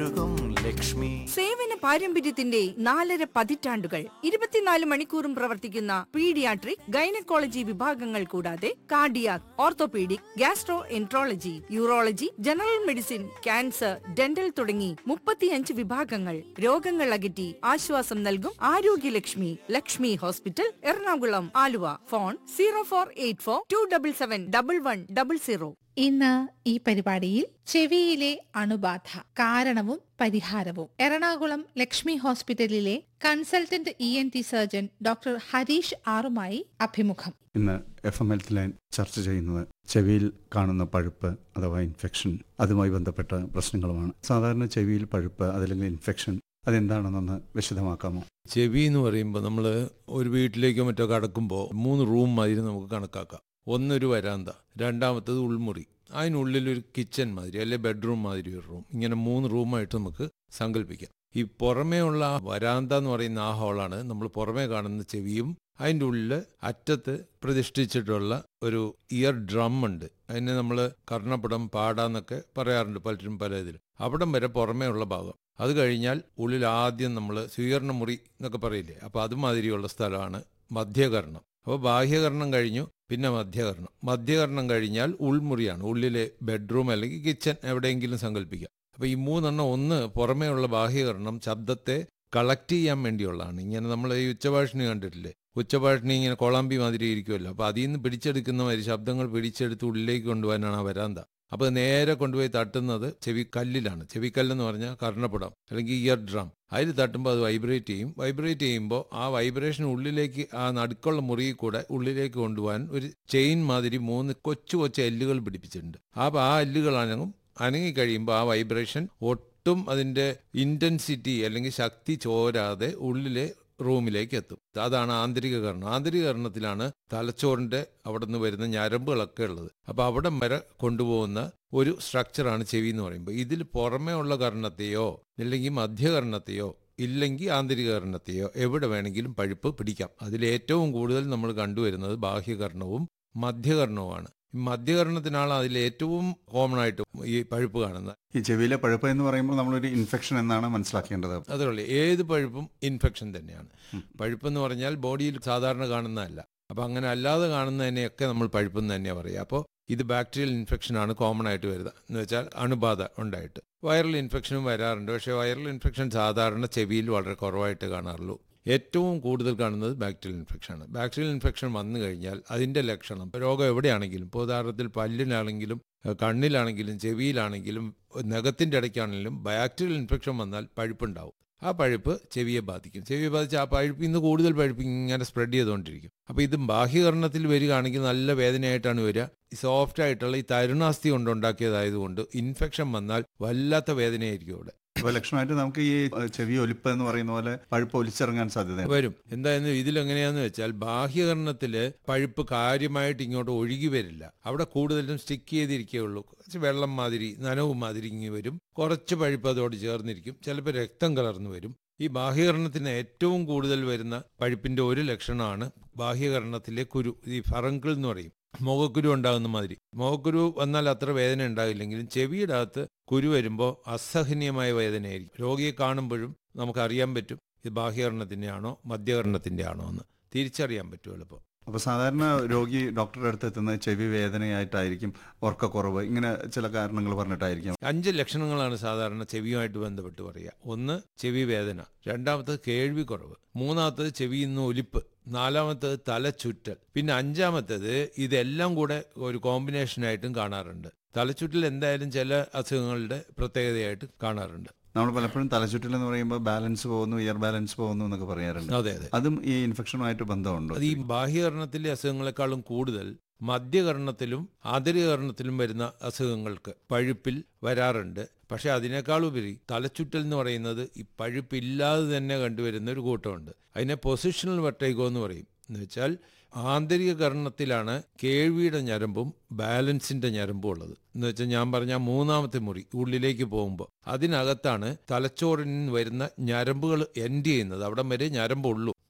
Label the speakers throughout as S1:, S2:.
S1: മെഴുകും ലക്ഷ്മി
S2: സേവന പാരമ്പര്യത്തിന്റെ നാലര പതിറ്റാണ്ടുകൾ ഇരുപത്തിനാല് മണിക്കൂറും പ്രവർത്തിക്കുന്ന പീഡിയാട്രിക് ഗൈനക്കോളജി വിഭാഗങ്ങൾ കൂടാതെ cardiac orthopaedic gastroenterology urology general medicine cancer dental തുടങ്ങി മുപ്പത്തിയഞ്ച് വിഭാഗങ്ങൾ രോഗങ്ങൾ അകറ്റി ആശ്വാസം നൽകും ആരോഗ്യലക്ഷ്മി Lakshmi hospital Ernakulam Aluva phone zero four eight four two double seven double one double zero
S3: ഇന്ന് ഈ പരിപാടിയിൽ ചെവിയിലെ അണുബാധ കാരണവും പരിഹാരവും എറണാകുളം ലക്ഷ്മി ഹോസ്പിറ്റലിലെ consultant E N T surgeon doctor Harish ആറുമായി അഭിമുഖം
S4: ഇന്ന് എഫ് എം ഹെൽത്ത് ലൈൻ ചർച്ച ചെയ്യുന്നത് ചെവിയിൽ കാണുന്ന പഴുപ്പ് അഥവാ ഇൻഫെക്ഷൻ അതുമായി ബന്ധപ്പെട്ട പ്രശ്നങ്ങളുമാണ് സാധാരണ ചെവിയിൽ പഴുപ്പ് അതല്ലെങ്കിൽ ഇൻഫെക്ഷൻ അതെന്താണെന്നൊന്ന് വിശദമാക്കാമോ
S5: ചെവി എന്ന് പറയുമ്പോൾ നമ്മൾ ഒരു വീട്ടിലേക്കോ മറ്റോ കടക്കുമ്പോൾ മൂന്ന് റൂം മാതിരി നമുക്ക് കണക്കാക്കാം ഒന്നൊരു വരാന്ത രണ്ടാമത്തത് ഉൾമുറി അതിനുള്ളിൽ ഒരു കിച്ചൺ മാതിരി അല്ലെ ബെഡ്റൂം മാതിരി ഒരു റൂം ഇങ്ങനെ മൂന്ന് റൂമായിട്ട് നമുക്ക് സങ്കല്പിക്കാം ഈ പുറമേ ഉള്ള ആ വരാന്ത എന്ന് പറയുന്ന ആ ഹോളാണ് നമ്മൾ പുറമേ കാണുന്ന ചെവിയും അതിൻ്റെ ഉള്ളിൽ അറ്റത്ത് പ്രതിഷ്ഠിച്ചിട്ടുള്ള ഒരു ഇയർ ഡ്രം ഉണ്ട് അതിനെ നമ്മൾ കർണപ്പടം പാടാന്നൊക്കെ പറയാറുണ്ട് പലരും പല ഇതിലും അവിടം വരെ പുറമേ ഉള്ള ഭാഗം അത് കഴിഞ്ഞാൽ ഉള്ളിൽ ആദ്യം നമ്മൾ സ്വീകരണ മുറി എന്നൊക്കെ പറയില്ലേ അപ്പോൾ അതുമാതിരിയുള്ള സ്ഥലമാണ് മധ്യകർണം അപ്പോൾ ബാഹ്യകർണം കഴിഞ്ഞു പിന്നെ മധ്യകർണം മധ്യകർണം കഴിഞ്ഞാൽ ഉൾമുറിയാണ് ഉള്ളിലെ ബെഡ്റൂം അല്ലെങ്കിൽ കിച്ചൺ എവിടെയെങ്കിലും സങ്കല്പിക്കാം അപ്പോൾ ഈ മൂന്നെണ്ണം ഒന്ന് പുറമേ ഉള്ള ബാഹ്യകർണം ശബ്ദത്തെ കളക്ട് ചെയ്യാൻ വേണ്ടിയുള്ളതാണ് ഇങ്ങനെ നമ്മൾ ഈ ഉച്ചഭാഷണി കണ്ടിട്ടില്ലേ ഉച്ചഭാഷണി ഇങ്ങനെ കോളാമ്പി മാതിരി ഇരിക്കുമല്ലോ അപ്പോൾ അതിൽ നിന്ന് പിടിച്ചെടുക്കുന്ന മാതിരി ശബ്ദങ്ങൾ പിടിച്ചെടുത്ത് ഉള്ളിലേക്ക് കൊണ്ടുപോകാനാണ് ആ വരാന്ത അപ്പോൾ നേരെ കൊണ്ടുപോയി തട്ടുന്നത് ചെവിക്കല്ലിലാണ് ചെവിക്കല്ലെന്ന് പറഞ്ഞാൽ കർണപ്പടം അല്ലെങ്കിൽ ഇയർ ഡ്രം അതിൽ തട്ടുമ്പോൾ അത് വൈബ്രേറ്റ് ചെയ്യും വൈബ്രേറ്റ് ചെയ്യുമ്പോൾ ആ വൈബ്രേഷൻ ഉള്ളിലേക്ക് ആ നടുക്കുള്ള മുറിയിൽ കൂടെ ഉള്ളിലേക്ക് കൊണ്ടുപോകാൻ ഒരു ചെയിൻ മാതിരി മൂന്ന് കൊച്ചു കൊച്ചു എല്ലുകൾ പിടിപ്പിച്ചിട്ടുണ്ട് അപ്പോൾ ആ എല്ലുകളാണെങ്കിൽ അനങ്ങി കഴിയുമ്പോൾ ആ വൈബ്രേഷൻ ഒട്ടും അതിൻ്റെ ഇൻറ്റൻസിറ്റി അല്ലെങ്കിൽ ശക്തി ചോരാതെ ഉള്ളിലെ റൂമിലേക്ക് എത്തും അതാണ് ആന്തരിക കർണം ആന്തരിക കർണത്തിലാണ് തലച്ചോറിന്റെ അവിടെ നിന്ന് വരുന്ന ഞരമ്പുകളൊക്കെ ഉള്ളത് അപ്പോൾ അവിടം വരെ കൊണ്ടുപോകുന്ന ഒരു സ്ട്രക്ചറാണ് ചെവി എന്ന് പറയുമ്പോൾ ഇതിൽ പുറമേ ഉള്ള കർണത്തെയോ അല്ലെങ്കിൽ മധ്യകർണത്തെയോ ഇല്ലെങ്കിൽ ആന്തരിക കർണത്തെയോ എവിടെ വേണമെങ്കിലും പഴുപ്പ് പിടിക്കാം അതിൽ ഏറ്റവും കൂടുതൽ നമ്മൾ കണ്ടുവരുന്നത് ബാഹ്യകർണവും മധ്യകർണവുമാണ് ഈ മധ്യകർണത്തിനാണ് അതിൽ ഏറ്റവും കോമൺ ആയിട്ട് ഈ പഴുപ്പ് കാണുന്നത്
S4: ഈ ചെവിയിലെ പഴുപ്പ് എന്ന് പറയുമ്പോൾ നമ്മളൊരു ഇൻഫെക്ഷൻ എന്നാണ് മനസ്സിലാക്കേണ്ടത്
S5: അതുള്ളൂ ഏത് പഴുപ്പും ഇൻഫെക്ഷൻ തന്നെയാണ് പഴുപ്പെന്ന് പറഞ്ഞാൽ ബോഡിയിൽ സാധാരണ കാണുന്നതല്ല അപ്പം അങ്ങനെ അല്ലാതെ കാണുന്നതിനെയൊക്കെ നമ്മൾ പഴുപ്പെന്ന് തന്നെയാണ് പറയുക അപ്പോൾ ഇത് ബാക്ടീരിയൽ ഇൻഫെക്ഷനാണ് കോമൺ ആയിട്ട് വരുന്നത് എന്ന് വെച്ചാൽ അണുബാധ ഉണ്ടായിട്ട് വൈറൽ ഇൻഫെക്ഷനും വരാറുണ്ട് പക്ഷേ വൈറൽ ഇൻഫെക്ഷൻ സാധാരണ ചെവിയിൽ വളരെ കുറവായിട്ട് കാണാറുള്ളൂ ഏറ്റവും കൂടുതൽ കാണുന്നത് ബാക്ടീരിയൽ ഇൻഫെക്ഷനാണ് ബാക്ടീരിയൽ ഇൻഫെക്ഷൻ വന്നു കഴിഞ്ഞാൽ അതിൻ്റെ ലക്ഷണം രോഗം എവിടെയാണെങ്കിലും ഇപ്പോൾ ഉദാഹരണത്തിൽ പല്ലിനാണെങ്കിലും ഏഹ് കണ്ണിലാണെങ്കിലും ചെവിയിലാണെങ്കിലും നഖത്തിൻ്റെ ഇടയ്ക്കാണെങ്കിലും ബാക്ടീരിയൽ ഇൻഫെക്ഷൻ വന്നാൽ പഴുപ്പുണ്ടാവും ആ പഴുപ്പ് ചെവിയെ ബാധിക്കും ചെവിയെ ബാധിച്ച് ആ പഴുപ്പ് ഇന്ന് കൂടുതൽ പഴുപ്പ് ഇങ്ങനെ സ്പ്രെഡ് ചെയ്തുകൊണ്ടിരിക്കും അപ്പോൾ ഇത് ബാഹ്യകരണത്തിൽ വരികയാണെങ്കിൽ നല്ല വേദനയായിട്ടാണ് വരിക സോഫ്റ്റ് ആയിട്ടുള്ള ഈ തരുണാസ്ഥി കൊണ്ടുണ്ടാക്കിയതായതുകൊണ്ട് ഇൻഫെക്ഷൻ വന്നാൽ വല്ലാത്ത വേദനയായിരിക്കും അവിടെ
S4: അപ്പോൾ ലക്ഷണമായിട്ട് നമുക്ക് ഈ ഏഹ്, ചെവി ഒലിപ്പ് എന്ന് പറയുന്ന പോലെ പഴുപ്പ് ഒലിച്ചിറങ്ങാൻ സാധ്യതയുണ്ട്
S5: വരും എന്തായാലും ഇതിലെങ്ങനെയാന്ന് വെച്ചാൽ ബാഹ്യകരണത്തില് പഴുപ്പ് കാര്യമായിട്ട് ഇങ്ങോട്ട് ഒഴുകി വരില്ല അവിടെ കൂടുതലും സ്റ്റിക്ക് ചെയ്തിരിക്കുകയുള്ളൂ കുറച്ച് വെള്ളം മാതിരി നനവ് മാതിരി ഇങ്ങി വരും കുറച്ച് പഴുപ്പ് അതോട് ചേർന്നിരിക്കും ചിലപ്പോൾ രക്തം കലർന്നു വരും ഈ ബാഹ്യകരണത്തിന് ഏറ്റവും കൂടുതൽ വരുന്ന പഴുപ്പിന്റെ ഒരു ലക്ഷണമാണ് ബാഹ്യകരണത്തിലെ കുരു ഈ ഫറങ്കിൾ എന്ന് പറയും മുഖക്കുരു ഉണ്ടാകുന്ന മാതിരി മുഖക്കുരു വന്നാൽ അത്ര വേദന ഉണ്ടാകില്ലെങ്കിലും ചെവിയുടെ അകത്ത് കുരു വരുമ്പോൾ അസഹനീയമായ വേദനയായിരിക്കും രോഗിയെ കാണുമ്പോഴും നമുക്കറിയാൻ പറ്റും ഇത് ബാഹ്യകരണത്തിൻ്റെ ആണോ മധ്യകരണത്തിൻ്റെ ആണോ എന്ന് തിരിച്ചറിയാൻ പറ്റും എളുപ്പം
S4: അപ്പോൾ സാധാരണ രോഗി ഡോക്ടറുടെ അടുത്ത് എത്തുന്നത് ചെവി വേദനയായിട്ടായിരിക്കും ഉറക്കക്കുറവ് ഇങ്ങനെ ചില കാരണങ്ങൾ പറഞ്ഞിട്ടായിരിക്കും
S5: അഞ്ച് ലക്ഷണങ്ങളാണ് സാധാരണ ചെവിയുമായിട്ട് ബന്ധപ്പെട്ട് പറയുക ഒന്ന് ചെവി വേദന രണ്ടാമത്തത് കേൾവി കുറവ് മൂന്നാമത്തത് ചെവിയിൽ നിന്ന് ഒലിപ്പ് നാലാമത്തത് തലചുറ്റൽ പിന്നെ അഞ്ചാമത്തത് ഇതെല്ലാം കൂടെ ഒരു കോമ്പിനേഷനായിട്ടും കാണാറുണ്ട് തലചുറ്റൽ എന്തായാലും ചില അസുഖങ്ങളുടെ പ്രത്യേകതയായിട്ട് കാണാറുണ്ട്
S4: നമ്മൾ പലപ്പോഴും തലചുറ്റൽ എന്ന് പറയുമ്പോൾ ബാലൻസ് പോകുന്നു ഇയർ ബാലൻസ് പോകുന്നു എന്നൊക്കെ പറയാറുണ്ട്
S5: അതെ അതെ
S4: അതും ഈ ഇൻഫെക്ഷനുമായിട്ട് ബന്ധമുണ്ടോ
S5: അത് ഈ ബാഹ്യകരണത്തിലെ അസുഖങ്ങളെക്കാളും കൂടുതൽ മധ്യകരണത്തിലും ആന്തരികകരണത്തിലും വരുന്ന അസുഖങ്ങൾക്ക് പഴുപ്പിൽ വരാറുണ്ട് പക്ഷെ അതിനേക്കാൾ ഉപരി തലച്ചുറ്റൽ എന്ന് പറയുന്നത് ഈ പഴുപ്പില്ലാതെ തന്നെ കണ്ടുവരുന്ന ഒരു കൂട്ടമുണ്ട് അതിനെ പൊസിഷണൽ വെട്ടൈഗോ എന്ന് പറയും എന്ന് വെച്ചാൽ ആന്തരിക കർണത്തിലാണ് കേൾവിയുടെ ഞരമ്പും ബാലൻസിന്റെ ഞരമ്പും ഉള്ളത് എന്ന് വെച്ചാൽ ഞാൻ പറഞ്ഞ ആ മൂന്നാമത്തെ മുറി ഉള്ളിലേക്ക് പോകുമ്പോൾ അതിനകത്താണ് തലച്ചോറിൽ നിന്ന് വരുന്ന ഞരമ്പുകൾ എൻഡ് ചെയ്യുന്നത് അവിടം വരെ ഞരമ്പുള്ളൂ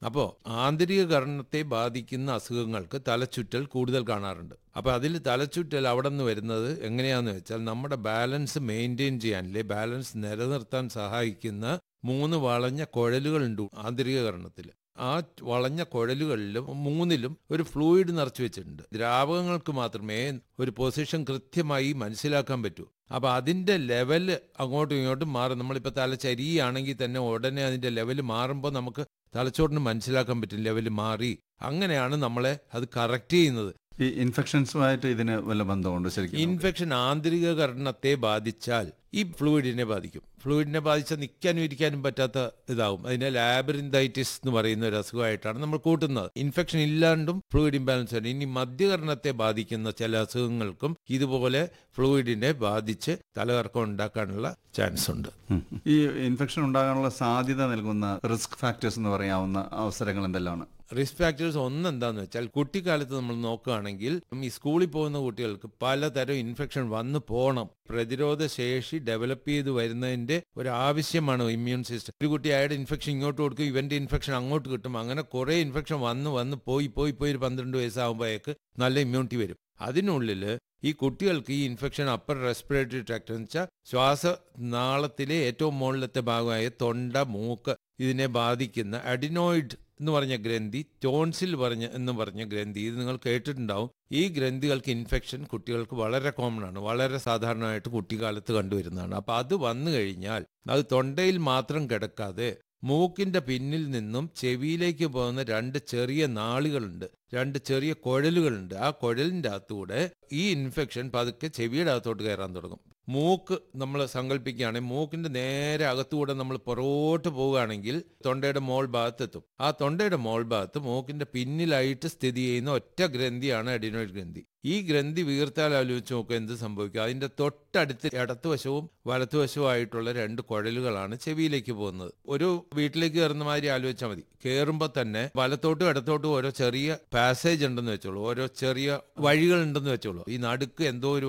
S5: അപ്പോൾ ആന്തരിക കർണത്തെ ബാധിക്കുന്ന അസുഖങ്ങൾക്ക് തലച്ചുറ്റൽ കൂടുതൽ കാണാറുണ്ട് അപ്പോൾ അതിൽ തലച്ചുറ്റൽ അവിടെ നിന്ന് വരുന്നത് എങ്ങനെയാന്ന് വെച്ചാൽ നമ്മുടെ ബാലൻസ് മെയിൻറ്റെയിൻ ചെയ്യാനില്ലേ ബാലൻസ് നിലനിർത്താൻ സഹായിക്കുന്ന മൂന്ന് വളഞ്ഞ കുഴലുകളുണ്ട് ആന്തരിക കർണത്തിൽ ആ വളഞ്ഞ കുഴലുകളിലും മൂന്നിലും ഒരു ഫ്ലൂയിഡ് നിറച്ചു വെച്ചിട്ടുണ്ട് ദ്രാവകങ്ങൾക്ക് മാത്രമേ ഒരു പൊസിഷൻ കൃത്യമായി മനസ്സിലാക്കാൻ പറ്റൂ അപ്പൊ അതിന്റെ ലെവല് അങ്ങോട്ടും ഇങ്ങോട്ടും മാറും നമ്മളിപ്പോൾ തല ചരിയാണെങ്കിൽ തന്നെ ഉടനെ അതിന്റെ ലെവല് മാറുമ്പോൾ നമുക്ക് തലച്ചോറിന് മനസ്സിലാക്കാൻ പറ്റും ലെവല് മാറി അങ്ങനെയാണ് നമ്മളെ അത് കറക്റ്റ് ചെയ്യുന്നത്
S4: ഈ ഇൻഫെക്ഷൻസുമായിട്ട് ഇതിന് വല്ല ബന്ധമുണ്ട് ശരിക്കും
S5: ഇൻഫെക്ഷൻ ആന്തരിക കർണത്തെ ബാധിച്ചാൽ ഈ ഫ്ലൂയിഡിനെ ബാധിക്കും ഫ്ലൂയിഡിനെ ബാധിച്ചാൽ നിൽക്കാനും ഇരിക്കാനും പറ്റാത്ത ഇതാവും അതിനെ ലാബറിന്തൈറ്റിസ് എന്ന് പറയുന്ന ഒരു അസുഖമായിട്ടാണ് നമ്മൾ കൂട്ടുന്നത് ഇൻഫെക്ഷൻ ഇല്ലാണ്ടും ഫ്ലൂയിഡ് ഇംബാലൻസ് ഉണ്ട് ഇനി മധ്യകർണത്തെ ബാധിക്കുന്ന ചില അസുഖങ്ങൾക്കും ഇതുപോലെ ഫ്ലൂയിഡിനെ ബാധിച്ച് തലകർക്കം ഉണ്ടാക്കാനുള്ള ചാൻസ് ഉണ്ട്
S4: ഉം. ഈ ഇൻഫെക്ഷൻ ഉണ്ടാകാനുള്ള സാധ്യത നൽകുന്ന റിസ്ക് ഫാക്ടേഴ്സ് എന്ന് പറയാവുന്ന അവസരങ്ങൾ എന്തെല്ലാമാണ്
S5: റിസ്ക് ഫാക്ടേഴ്സ് ഒന്ന് എന്താന്ന് വെച്ചാൽ കുട്ടിക്കാലത്ത് നമ്മൾ നോക്കുകയാണെങ്കിൽ ഈ സ്കൂളിൽ പോകുന്ന കുട്ടികൾക്ക് പലതരം ഇൻഫെക്ഷൻ വന്നു പോകണം പ്രതിരോധ ശേഷി ഡെവലപ്പ് ചെയ്ത് വരുന്നതിന്റെ ഒരു ആവശ്യമാണ് ഇമ്മ്യൂൺ സിസ്റ്റം ഒരു കുട്ടി അയാളുടെ ഇൻഫെക്ഷൻ ഇങ്ങോട്ട് കൊടുക്കും ഇവന്റെ ഇൻഫെക്ഷൻ അങ്ങോട്ട് കിട്ടും അങ്ങനെ കുറെ ഇൻഫെക്ഷൻ വന്ന് വന്ന് പോയി പോയി പോയി ഒരു പന്ത്രണ്ട് വയസ്സാകുമ്പോഴേക്ക് നല്ല ഇമ്മ്യൂണിറ്റി വരും അതിനുള്ളിൽ ഈ കുട്ടികൾക്ക് ഈ ഇൻഫെക്ഷൻ അപ്പർ റെസ്പിറേറ്ററി ട്രാക്ട് എന്ന് വെച്ചാൽ ശ്വാസനാളത്തിലെ ഏറ്റവും മുകളിലത്തെ ഭാഗമായ തൊണ്ട മൂക്ക് ഇതിനെ ബാധിക്കുന്ന അഡിനോയിഡ് എന്ന് പറഞ്ഞ ഗ്രന്ഥി ടോൺസിൽ പറഞ്ഞ എന്ന് പറഞ്ഞ ഗ്രന്ഥി ഇത് നിങ്ങൾ കേട്ടിട്ടുണ്ടാവും ഈ ഗ്രന്ഥികൾക്ക് ഇൻഫെക്ഷൻ കുട്ടികൾക്ക് വളരെ കോമൺ ആണ് വളരെ സാധാരണമായിട്ട് കുട്ടിക്കാലത്ത് കണ്ടുവരുന്നതാണ് അപ്പൊ അത് വന്നു കഴിഞ്ഞാൽ അത് തൊണ്ടയിൽ മാത്രം കിടക്കാതെ മൂക്കിന്റെ പിന്നിൽ നിന്നും ചെവിയിലേക്ക് പോകുന്ന രണ്ട് ചെറിയ നാളുകളുണ്ട് രണ്ട് ചെറിയ കുഴലുകളുണ്ട് ആ കുഴലിൻ്റെ അകത്തൂടെ ഈ ഇൻഫെക്ഷൻ പതുക്കെ ചെവിയുടെ അകത്തോട്ട് കയറാൻ തുടങ്ങും മൂക്ക് നമ്മൾ സങ്കല്പിക്കുകയാണെങ്കിൽ മൂക്കിന്റെ നേരെ അകത്തുകൂടെ നമ്മൾ പുറകോട്ട് പോവുകയാണെങ്കിൽ തൊണ്ടയുടെ മോൾ ഭാഗത്തെത്തും ആ തൊണ്ടയുടെ മോൾ ഭാഗത്ത് മൂക്കിന്റെ പിന്നിലായിട്ട് സ്ഥിതി ചെയ്യുന്ന ഒറ്റ ഗ്രന്ഥിയാണ് അഡിനോയിഡ് ഗ്രന്ഥി ഈ ഗ്രന്ഥി വീർത്താൽ ആലോചിച്ച് നോക്കുക എന്ത് സംഭവിക്കും അതിന്റെ തൊട്ടടുത്ത് ഇടത്തുവശവും വലത്തുവശവുമായിട്ടുള്ള രണ്ട് കുഴലുകളാണ് ചെവിയിലേക്ക് പോകുന്നത് ഒരു വീട്ടിലേക്ക് കയറുന്ന മാതിരി ആലോചിച്ചാൽ മതി കയറുമ്പോൾ തന്നെ വലത്തോട്ടും ഇടത്തോട്ടും ഓരോ ചെറിയ പാസേജ് ഉണ്ടെന്ന് വെച്ചോളൂ ഓരോ ചെറിയ വഴികൾ ഉണ്ടെന്ന് വെച്ചോളൂ ഈ നടുക്ക് എന്തോ ഒരു